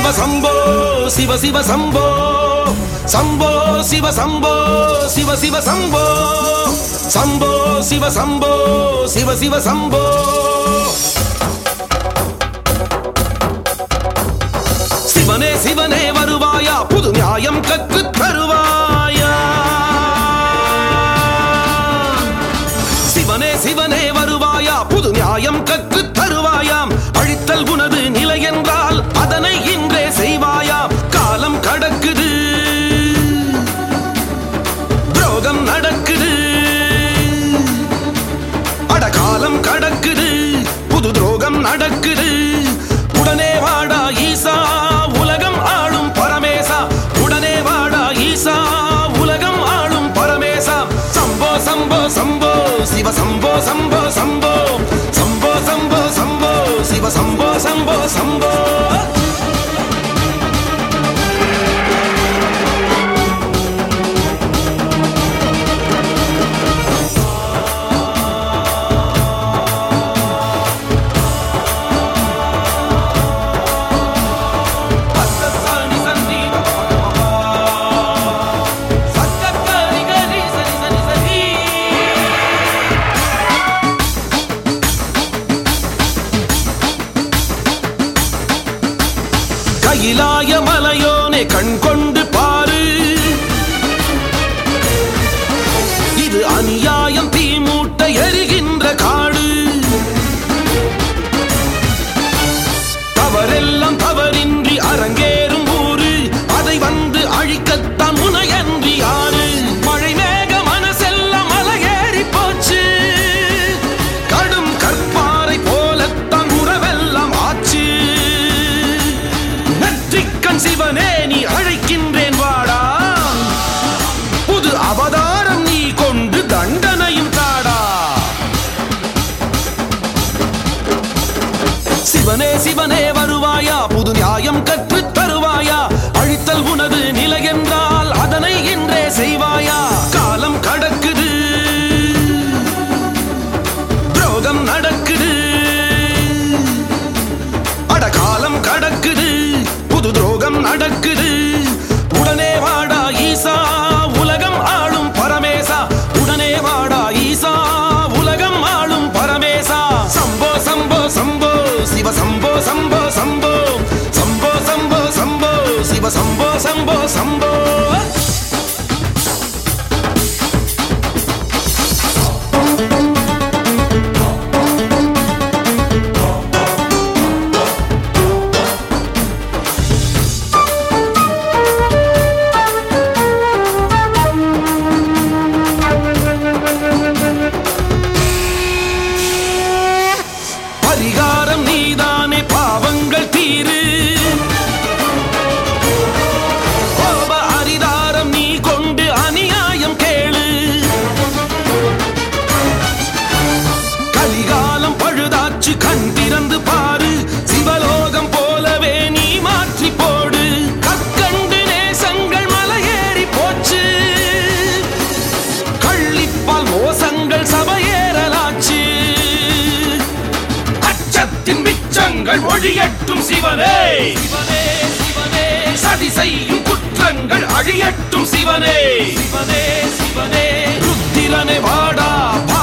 சம்போ சிவ சிவ சம்போ சம்போ சிவ சம்போ சிவ சிவ சம்போ சம்போ சிவ சம்போ சிவ சிவ சம்போ சிவனே சிவனே வருவாயா புது நியாயம் கற்றுத் தருவாயா சிவனே சிவனே வருவாயா புது நியாயம் கற்றுத் தருவாயாம் அழித்தல் உனது நிலை என்றால் அதனை இன்றே செய்வாயாம் காலம் கடக்குது துரோகம் நடக்குது அட காலம் கடக்குது புது துரோகம் நடக்குது உடனே வாடா ஈசா உலகம் ஆளும் பரமேசா உடனே வாடா ஈசா உலகம் ஆளும் பரமேசா சம்போ சம்போ சம்போ சிவ சம்போ சம்போ சம்போ சம்போ சம்போ சம்போ சிவ சம்போ சம்போ சம்போ பத்தசானி சன்னி சத்தக்கரி கரி சனி சனி சனி கையிலாய மலையோனே கண் கொண்டு பாரு இது அநியாயம் தீமூட்ட எரிகின்ற காடு தவறெல்லாம் தவறின்றி அரங்கேறும் ஊரு அதை வந்து அழிக்கத்தான் முனையன்றி யாரு மழை மேக மனசெல்லாம் மலையேறி போச்சு கடும் கற்பாறை போலத்தான் உறவெல்லாம் ஆச்சு நெற்றிக்கண் சிவனே நீ அழைக்கின்றேன் வாடா புது அவதாரம் நீ கொண்டு தண்டனையும் தாடா சிவனே சிவனே வருவாயா புது நியாயம் கற்றுத் தருவாயா அழித்தல் உனது நிலை என்றால் அதனை இன்றே செய்வாயா காலம் கடக்குது துரோகம் நடக்குது அட காலம் கடக்குது புது துரோகம் நடக்குது உடனே வாடா ஈசா உலகம் ஆளும் பரமேசா உடனே வாடா ஈசா உலகம் ஆளும் பரமேசா சம்போ சம்போ சம்போ சிவ சம்போ சம்போ சம்போ சம்போ சம்போ சம்போ சிவ சம்போ சம்போ சம்போ பரிகாரம் நீதானே பாவங்கள் தீரு கோப அரிதாரம் நீ கொண்டு அநியாயம் கேளு கலிகாலம் பழுதாச்சு கண் திறந்து பாரு சிவலோகம் போலவே நீ மாற்றி போடு கற்கண்டு நேசங்கள் மலையேறி போச்சு கள்ளிப்பால் மோசங்கள் சபையேறலாச்சு அச்சத்தின் மிச்சங்கள் ஒழியட்டும் சிவனே சிவனே சிவனே சதி செய்யும் குற்றங்கள் அழியட்டும் சிவனே சிவனே சிவனே ருத்திரனே வாடா